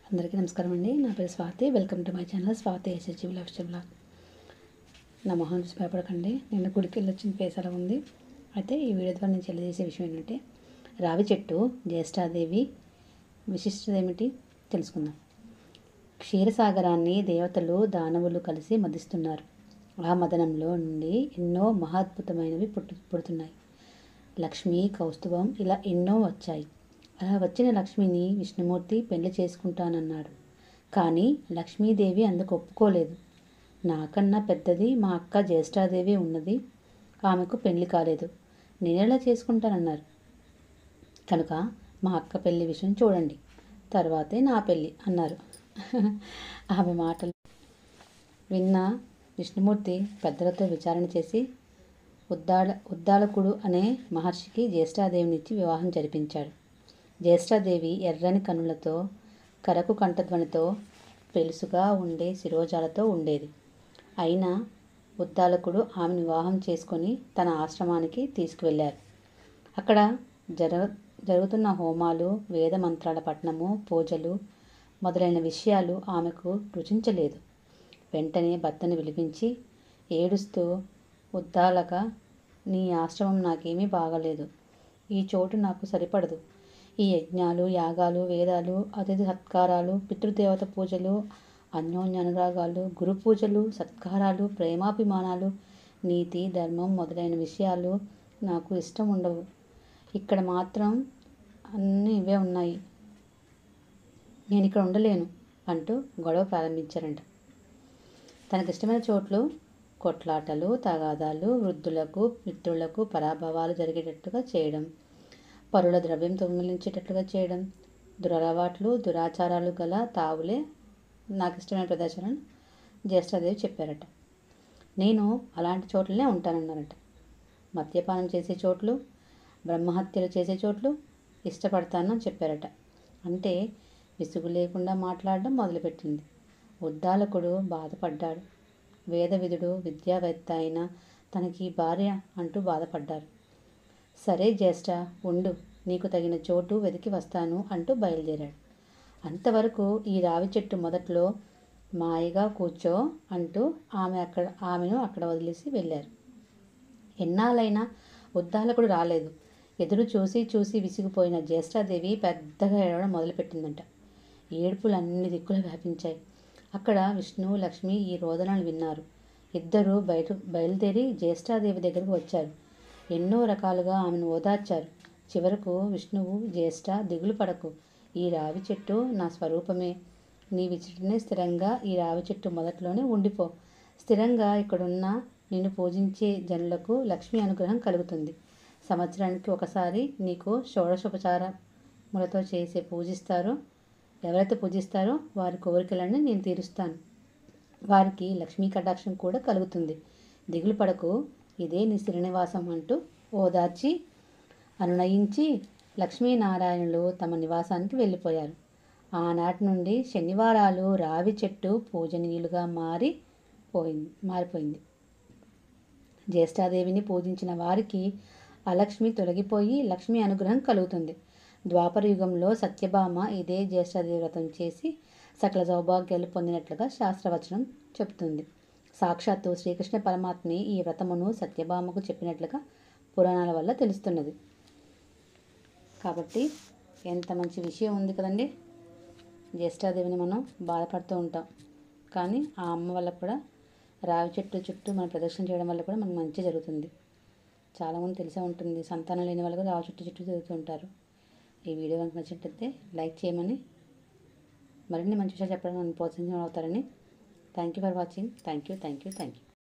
అందరికీ నమస్కారం అండి నా పేరు Swathi welcome to my channel Swathi SHG lifestyle blog నా మొహం చూసి భయపడకండి నిన్న గుడికి వెళ్ళి వచ్చిన ఫేస్ అలా ఉంది అయితే ఈ వీడియో ద్వారా నేను తెలియజేసే విషయం ఏంటంటే రావి చెట్టు జ్యేష్ఠాదేవి విశిష్టత ఏమిటి తెలుసుకుందాం క్షీరసాగరాన్ని దేవతలు దానవులు కలిసి మదిస్తున్నారు ఆ మదనంలో నుండి ఎన్నో మహాద్భుతమైనవి పుట్టు పుడుతున్నాయి లక్ష్మి కౌస్తుభం ఇలా ఎన్నో వచ్చాయి అలా వచ్చిన లక్ష్మిని విష్ణుమూర్తి పెళ్లి చేసుకుంటానన్నాడు కానీ లక్ష్మీదేవి అందుకు ఒప్పుకోలేదు నాకన్నా పెద్దది మా అక్క జ్యేష్ఠాదేవి ఉన్నది ఆమెకు పెళ్లి కాలేదు నేనెలా చేసుకుంటానన్నారు కనుక మా అక్క పెళ్లి విషయం చూడండి తర్వాతే నా పెళ్ళి అన్నారు ఆమె మాటలు విన్న విష్ణుమూర్తి పెద్దలతో విచారణ చేసి ఉద్దాల ఉద్దాలకుడు అనే మహర్షికి జ్యేష్ఠాదేవినిచ్చి వివాహం జరిపించాడు జ్యేష్ఠాదేవి ఎర్రని కనులతో కరకు కంఠధ్వనితో పెలుసుగా ఉండే శిరోజాలతో ఉండేది అయినా ఉద్దాలకుడు ఆమెను వివాహం చేసుకొని తన ఆశ్రమానికి తీసుకువెళ్ళారు అక్కడ జర జరుగుతున్న హోమాలు వేద మంత్రాల పఠనము పూజలు మొదలైన విషయాలు ఆమెకు రుచించలేదు వెంటనే భర్తను పిలిపించి ఏడుస్తూ ఉద్దాలక నీ ఆశ్రమం నాకేమీ బాగలేదు ఈ చోటు నాకు సరిపడదు ఈ యజ్ఞాలు యాగాలు వేదాలు అతిథి సత్కారాలు పితృదేవత పూజలు అన్యోన్య అనురాగాలు గురు పూజలు సత్కారాలు ప్రేమాభిమానాలు నీతి ధర్మం మొదలైన విషయాలు నాకు ఇష్టం ఉండవు ఇక్కడ మాత్రం అన్నీ ఇవే ఉన్నాయి నేను ఇక్కడ ఉండలేను అంటూ గొడవ ప్రారంభించారంట తనకిష్టమైన చోట్లు కొట్లాటలు తగాదాలు వృద్ధులకు మిత్రులకు పరాభవాలు జరిగేటట్టుగా చేయడం పరుల ద్రవ్యం దొంగిలించేటట్లుగా చేయడం దురలవాట్లు దురాచారాలు గల తావులే నాకు ఇష్టమైన ప్రదర్శనను జ్యేష్ఠాదేవి చెప్పారట నేను అలాంటి చోట్లనే ఉంటానన్నారట మద్యపానం చేసే చోట్లు బ్రహ్మహత్యలు చేసే చోట్లు ఇష్టపడతానని చెప్పారట అంటే విసుగు లేకుండా మాట్లాడడం మొదలుపెట్టింది ఉద్దాలకుడు బాధపడ్డాడు వేదవిధుడు విద్యావేత్త అయిన తనకి భార్య అంటూ బాధపడ్డారు సరే జ్యేష్ఠ ఉండు నీకు తగిన చోటు వెతికి వస్తాను అంటూ బయలుదేరాడు అంతవరకు ఈ రావి చెట్టు మొదట్లో మాయగా కూర్చో అంటూ ఆమె అక్కడ ఆమెను అక్కడ వదిలేసి వెళ్ళారు ఎన్నాళ్ళైనా ఉద్దాలకుడు రాలేదు ఎదురు చూసి చూసి విసిగిపోయిన జ్యేష్ఠాదేవి పెద్దగా ఏడవడం మొదలుపెట్టిందంట ఏడుపులు అన్ని దిక్కులు వ్యాపించాయి అక్కడ విష్ణు లక్ష్మి ఈ రోదనలు విన్నారు ఇద్దరు బయట బయలుదేరి జ్యేష్ఠాదేవి దగ్గరకు వచ్చారు ఎన్నో రకాలుగా ఆమెను ఓదార్చారు చివరకు విష్ణువు జ్యేష్ఠ దిగులు పడకు ఈ రావి చెట్టు నా స్వరూపమే నీ విచిటనే స్థిరంగా ఈ రావి చెట్టు మొదట్లోనే ఉండిపో స్థిరంగా ఇక్కడున్న నిన్ను పూజించే జనులకు లక్ష్మీ అనుగ్రహం కలుగుతుంది సంవత్సరానికి ఒకసారి నీకు షోడశోపచారములతో చేసే పూజిస్తారో ఎవరైతే పూజిస్తారో వారి కోరికలన్నీ నేను తీరుస్తాను వారికి లక్ష్మీ కటాక్షం కూడా కలుగుతుంది దిగులు పడకు ఇదే నీ శ్రీనివాసం అంటూ ఓదార్చి అనునయించి లక్ష్మీనారాయణులు తమ నివాసానికి వెళ్ళిపోయారు ఆనాటి నుండి శనివారాలు రావి చెట్టు పూజనీయులుగా మారి పోయింది మారిపోయింది జ్యేష్ఠాదేవిని పూజించిన వారికి అలక్ష్మి తొలగిపోయి లక్ష్మి అనుగ్రహం కలుగుతుంది ద్వాపర యుగంలో సత్యభామ ఇదే జ్యేష్ఠాదేవి వ్రతం చేసి సకల సౌభాగ్యాలు పొందినట్లుగా శాస్త్రవచనం చెబుతుంది సాక్షాత్తు శ్రీకృష్ణ పరమాత్మే ఈ వ్రతమును సత్యభామకు చెప్పినట్లుగా పురాణాల వల్ల తెలుస్తున్నది కాబట్టి ఎంత మంచి విషయం ఉంది కదండి జ్యేష్ఠాదేవిని మనం బాధపడుతూ ఉంటాం కానీ ఆ అమ్మ వల్ల కూడా రావి చెట్టు చుట్టూ మనం ప్రదక్షిణ చేయడం వల్ల కూడా మనకు మంచి జరుగుతుంది చాలామంది తెలిసే ఉంటుంది సంతానం లేని వాళ్ళు కూడా రావి చెట్టు చుట్టూ తిరుగుతూ ఉంటారు ఈ వీడియో కనుక నచ్చినట్లయితే లైక్ చేయమని మరిన్ని మంచి విషయాలు చెప్పడం నన్ను ప్రోత్సహించడం అవుతారని thank you for watching thank you thank you thank you